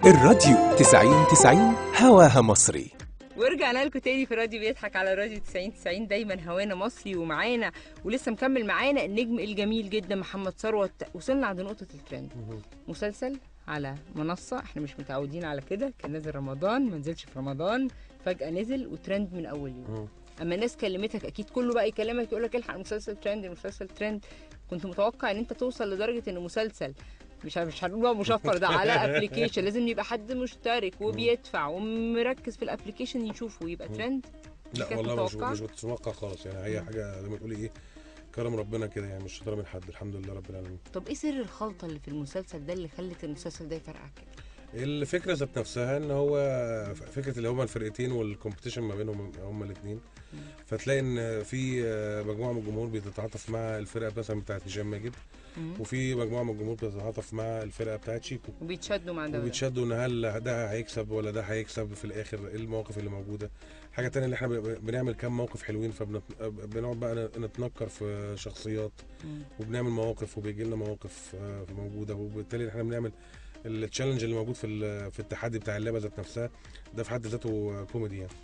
الراديو 90 90 هواها مصري ورجعنا لكم تاني في راديو بيضحك على راديو 90 90 دايما هوانا مصري ومعانا ولسه مكمل معانا النجم الجميل جدا محمد ثروت وصلنا عند نقطة الترند مسلسل على منصة احنا مش متعودين على كده كان نازل رمضان ما نزلش في رمضان فجأة نزل وترند من أول يوم اما الناس كلمتك اكيد كله بقى يكلمك يقول لك الحق المسلسل ترند المسلسل ترند كنت متوقع ان انت توصل لدرجه ان مسلسل مش مش هنقول بقى مشفر ده على ابلكيشن لازم يبقى حد مشترك وبيدفع ومركز في الابلكيشن يشوفه ويبقى ترند لا كانت والله مش متوقعة؟ مش متوقع خالص يعني هي حاجه زي ما تقولي ايه كرم ربنا كده يعني مش شطاره من حد الحمد لله رب العالمين طب ايه سر الخلطه اللي في المسلسل ده اللي خلت المسلسل ده يفرقعك كده الفكره ذات نفسها ان هو فكره اللي هما الفرقتين والكومبيتيشن ما بينهم هما الاثنين فتلاقي ان في مجموعه من الجمهور بتتعاطف مع الفرقه مثلا بتاعت هشام ماجد وفي مجموعه من الجمهور بتتعاطف مع الفرقه بتاعت شيكو وبيتشدوا مع ده وده. وبيتشدوا ان هل ده هيكسب ولا ده هيكسب في الاخر ايه المواقف اللي موجوده حاجه تانية اللي احنا ب- بنعمل كام موقف حلوين فبنقعد بقى نتنكر في شخصيات مم. وبنعمل مواقف وبيجي لنا مواقف آه، موجوده وبالتالي احنا بنعمل التشالنج اللي موجود في ال- في التحدي بتاع اللعبه ذات نفسها ده في حد ذاته كوميدي يعني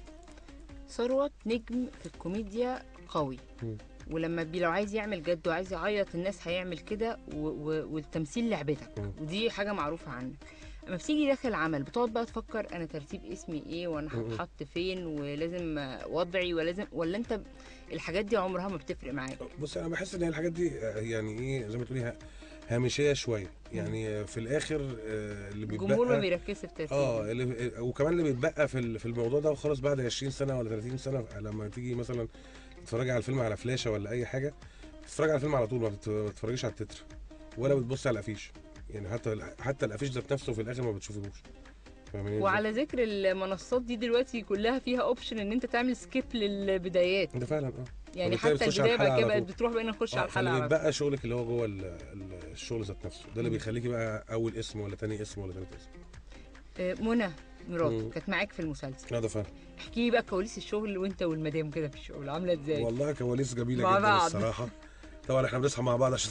ثروت نجم في الكوميديا قوي مم. ولما بي لو عايز يعمل جد وعايز يعيط الناس هيعمل كده و... و... والتمثيل لعبتك مم. ودي حاجه معروفه عنك اما بتيجي داخل عمل بتقعد بقى تفكر انا ترتيب اسمي ايه وانا مم. هتحط فين ولازم آه، وضعي ولازم ولا انت الحاجات دي عمرها ما بتفرق معاك بص انا بحس ان هي الحاجات دي آه، يعني ايه زي ما تقولي ها- هامشيه شويه يعني آه، في الاخر آه، اللي الجمهور ما بيتبقى بيركزش في ترتيب اه اللي وكمان اللي بيتبقى في ال- في الموضوع ده خلاص بعد 20 سنه ولا 30 سنه لما تيجي مثلا تتفرجي على الفيلم على فلاشه ولا اي حاجه تتفرجي على الفيلم على طول ما بت- ما بتتفرجيش على التتر ولا بتبصي على الافيش يعني حتى حتى الافيش ذات نفسه في الاخر ما بتشوفيهوش فاهماني إزاي؟ وعلى ذكر المنصات دي دلوقتي كلها فيها اوبشن ان انت تعمل سكيب للبدايات ده فعلا اه يعني فبالتالي حتى بتخش على البدايه بعد الحلقة كده على بقت طول. بتروح بقينا نخش على اه فاللي الحلقه بيتبقى شغلك اللي هو جوه ال- ال- الشغل ذات نفسه ده اللي مم. بيخليكي بقى اول اسم ولا تاني اسم ولا تالت اسم آه، منى مراته مم. كانت معاك في المسلسل لا ده فعلا احكي لي بقى كواليس الشغل وانت والمدام كده في الشغل عامله ازاي والله كواليس جميله مع جدا بعض. الصراحه طبعا احنا بنصحى مع بعض عشان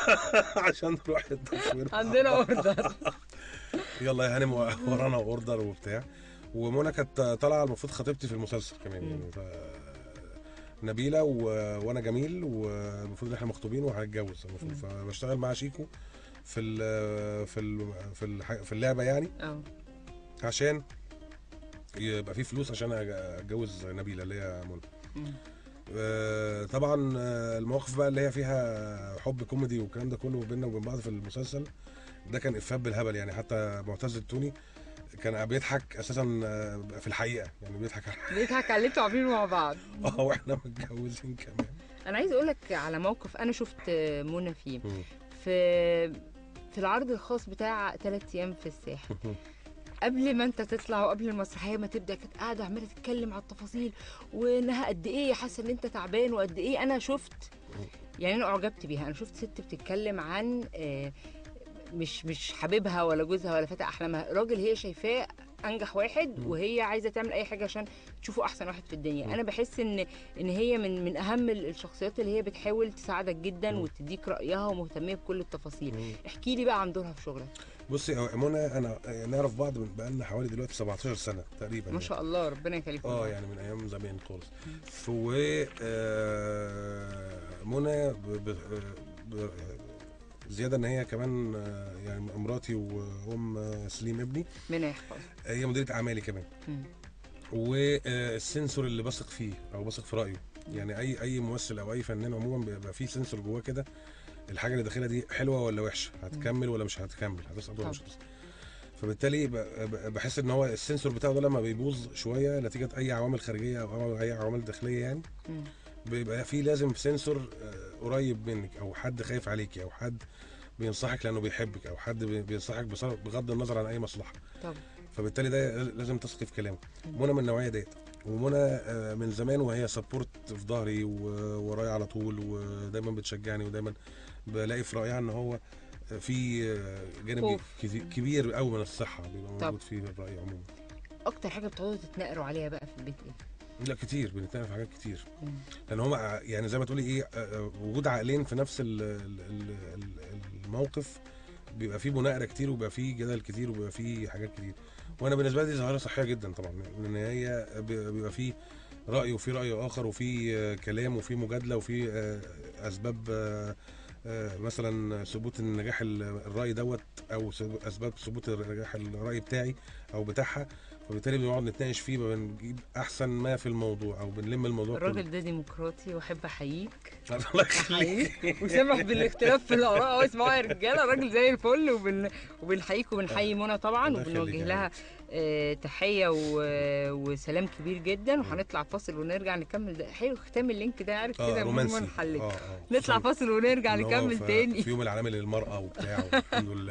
عشان نروح التصوير عندنا اوردر يلا يا هانم ورانا اوردر وبتاع ومنى كانت طالعه المفروض خطيبتي في المسلسل كمان مم. يعني ف... نبيله و... وانا جميل والمفروض ان احنا مخطوبين وهنتجوز المفروض مم. فبشتغل مع شيكو في ال... في ال... في الح... في اللعبه يعني اه عشان يبقى في فلوس عشان أج- اتجوز نبيله اللي هي منى مم. آه، طبعا آه، المواقف بقى اللي هي فيها حب كوميدي والكلام ده كله بيننا وبين بعض في المسلسل ده كان افاب بالهبل يعني حتى معتز التوني كان بيضحك اساسا آه، في الحقيقه يعني بيضحك على- بيضحك على اللي انتوا عاملينه مع بعض اه واحنا متجوزين كمان انا عايز اقول لك على موقف انا شفت آه، منى فيه مم. في في العرض الخاص بتاع ثلاث ايام في الساحل قبل ما انت تطلع وقبل المسرحيه ما تبدا كانت قاعده عماله تتكلم على التفاصيل وانها قد ايه حاسه ان انت تعبان وقد ايه انا شفت يعني انا اعجبت بيها انا شفت ست بتتكلم عن آه، مش مش حبيبها ولا جوزها ولا فتى احلامها راجل هي شايفاه انجح واحد وهي عايزه تعمل اي حاجه عشان تشوفه احسن واحد في الدنيا انا بحس ان ان هي من من اهم ال- الشخصيات اللي هي بتحاول تساعدك جدا وتديك رايها ومهتميه بكل التفاصيل احكي لي بقى عن دورها في شغلك بصي هو منى انا نعرف بعض من بقالنا حوالي دلوقتي 17 سنه تقريبا ما يعني. شاء الله ربنا يخليكم اه يعني من ايام زمان خالص و آه، منى ب- ب- ب- زياده ان هي كمان آه، يعني مراتي وام آه، سليم ابني ربنا يحفظك هي مديره اعمالي كمان مم. والسنسور اللي بثق فيه او بثق في رايه يعني اي اي ممثل او اي فنان عموما بيبقى فيه سنسور جواه كده الحاجه اللي داخلها دي حلوه ولا وحشه هتكمل ولا مش هتكمل هتسقط ولا مش طبعا. هتسقط فبالتالي ب- ب- بحس ان هو السنسور بتاعه ده لما بيبوظ شويه نتيجه اي عوامل خارجيه او اي عوامل داخليه يعني مم. بيبقى في لازم سنسور آه، قريب منك او حد خايف عليكي او حد بينصحك لانه بيحبك او حد بي- بينصحك بصر- بغض النظر عن اي مصلحه طبعا فبالتالي ده لازم تثقي في كلامه منى من النوعيه ديت ومنى آه، من زمان وهي سبورت في ظهري وورايا على طول ودايما بتشجعني ودايما بلاقي في رايها ان هو في آه، جانب خوف. كتي- كبير قوي من الصحه بيبقى طب. موجود فيه في الراي عموما اكتر حاجه بتقعدوا تتناقروا عليها بقى في البيت ايه لا كتير بنتكلم في حاجات كتير مم. لان هم يعني زي ما تقولي ايه آه، آه، وجود عقلين في نفس ال- ال- ال- ال- الموقف بيبقى فيه مناقره كتير وبيبقى فيه جدل كتير وبيبقى فيه حاجات كتير وانا بالنسبه لي دي ظاهره صحيه جدا طبعا لان هي بي- بيبقى فيه راي وفي راي اخر وفي آه، كلام وفي مجادله وفي آه، اسباب آه، آه، مثلا ثبوت النجاح ال- الراي دوت او سب- اسباب ثبوت نجاح الراي بتاعي او بتاعها فبالتالي بنقعد نتناقش فيه بنجيب احسن ما في الموضوع او بنلم الموضوع كله الراجل ده ديمقراطي واحب احييك الله يخليك احييك وسامح بالاختلاف في الاراء واسمعوا يا رجاله راجل زي الفل وبن... وبنحييك وبنحيي منى طبعا الله يخليك وبنوجه يا لها آه، تحيه و... وسلام كبير جدا وهنطلع فاصل ونرجع نكمل ده حلو ختام اللينك ده عارف اه كده رومانسي نحلل اه اه نطلع فاصل ونرجع إن هو نكمل في- تاني في يوم العالمي للمرأة وبتاع الحمد لله